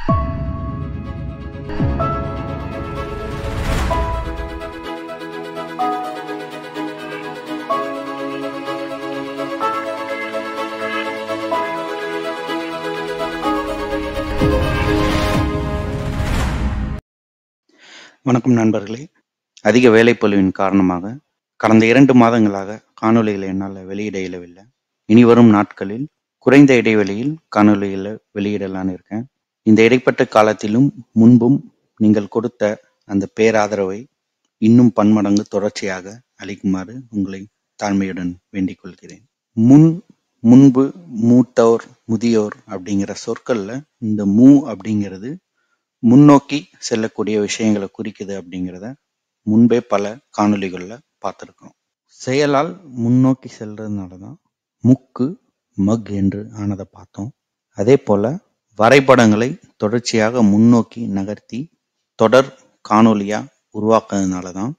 வணக்கம் நண்பர்களே அதிக வேலைப்பளுவின் காரணமாக கடந்த இரண்டு மாதங்களாக காணொளிகளை என்னால் வெளியிட இயலவில்லை இனி வரும் நாட்களில் குறைந்த இடைவெளியில் காணொளிகளை வெளியிடலான்னு இருக்கேன் இந்த இடைப்பட்ட காலத்திலும் முன்பும் நீங்கள் கொடுத்த அந்த பேராதரவை இன்னும் பன்மடங்கு தொடர்ச்சியாக அளிக்குமாறு உங்களை தாழ்மையுடன் வேண்டிக் கொள்கிறேன் முன் முன்பு மூத்தோர் முதியோர் அப்படிங்கிற சொற்கள்ல இந்த மூ அப்படிங்கிறது முன்னோக்கி செல்லக்கூடிய விஷயங்களை குறிக்குது அப்படிங்கிறத முன்பே பல காணொளிகள்ல பார்த்துருக்கோம் செயலால் முன்னோக்கி செல்றதுனால தான் முக்கு மக் என்று ஆனதை பார்த்தோம் அதே போல வரைபடங்களை தொடர்ச்சியாக முன்னோக்கி நகர்த்தி தொடர் காணொளியா உருவாக்குறதுனால தான்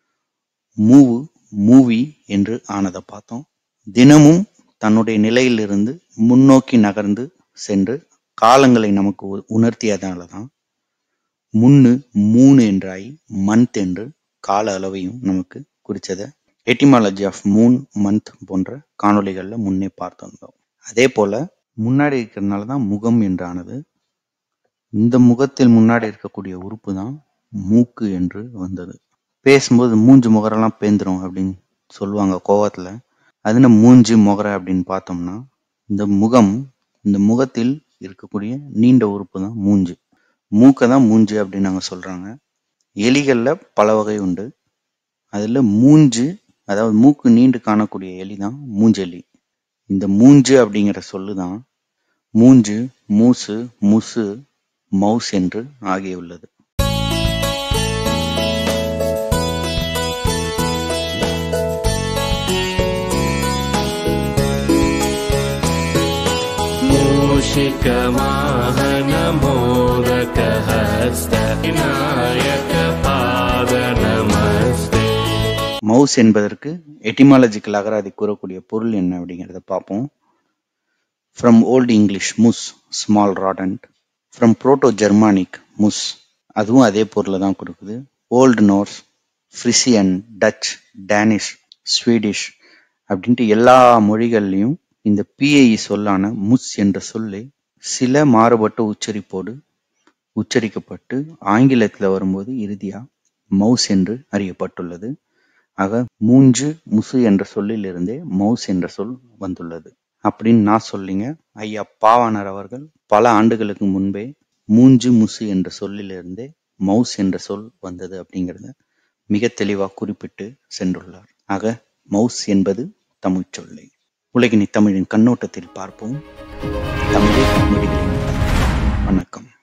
மூவு மூவி என்று ஆனதை பார்த்தோம் தினமும் தன்னுடைய நிலையிலிருந்து முன்னோக்கி நகர்ந்து சென்று காலங்களை நமக்கு உ- உணர்த்தியதனால தான் முன்னு மூணு என்றாய் மந்த் என்று கால அளவையும் நமக்கு குறிச்சத எட்டிமாலஜி ஆஃப் மூன் மந்த் போன்ற காணொளிகள்ல முன்னே பார்த்து வந்தோம் அதே போல முன்னாடி இருக்கிறதுனால தான் முகம் என்றானது இந்த முகத்தில் முன்னாடி இருக்கக்கூடிய உறுப்பு தான் மூக்கு என்று வந்தது பேசும்போது மூஞ்சு முகரெல்லாம் பேந்துரும் அப்படின்னு சொல்லுவாங்க கோவத்துல அதுன மூஞ்சு முகரை அப்படின்னு பார்த்தோம்னா இந்த முகம் இந்த முகத்தில் இருக்கக்கூடிய நீண்ட உறுப்பு தான் மூஞ்சு மூக்கை தான் மூஞ்சு அப்படின்னு நாங்க சொல்றாங்க எலிகள்ல பல வகை உண்டு அதுல மூஞ்சு அதாவது மூக்கு நீண்டு காணக்கூடிய எலி தான் மூஞ்செலி இந்த மூஞ்சு அப்படிங்கிற சொல்லு தான் மூஞ்சு மூசு முசு மவுஸ் என்று ஆகியுள்ளது मूषिकवाहनमोदकहस्त विनायकपादनमस्ते மவுஸ் என்பதற்கு எட்டிமாலஜிக்கல் அகராதி கூறக்கூடிய பொருள் என்ன அப்படிங்கிறத பார்ப்போம் ஃப்ரம் ஓல்டு இங்கிலீஷ் முஸ் small rodent from proto Germanic முஸ் அதுவும் அதே பொருளை தான் கொடுக்குது old Norse Frisian Dutch Danish Swedish அப்படின்ட்டு எல்லா மொழிகள்லையும் இந்த பிஐ சொல்லான முஸ் என்ற சொல்லே சில மாறுபட்ட உச்சரிப்போடு உச்சரிக்கப்பட்டு ஆங்கிலத்தில் வரும்போது இறுதியா மவுஸ் என்று அறியப்பட்டுள்ளது ஆக மூஞ்சு முசு என்ற சொல்லிலிருந்தே மவுஸ் என்ற சொல் வந்துள்ளது அப்படின்னு நான் சொல்லிங்க ஐயா பாவாணர் அவர்கள் பல ஆண்டுகளுக்கு முன்பே மூஞ்சு முசு என்ற சொல்லிலிருந்தே மவுஸ் என்ற சொல் வந்தது அப்படிங்கிறத மிக தெளிவாக குறிப்பிட்டு சென்றுள்ளார் ஆக மவுஸ் என்பது தமிழ்ச் சொல்லை உலகினை தமிழின் கண்ணோட்டத்தில் பார்ப்போம் தமிழே மொழிகளின் தாய். வணக்கம்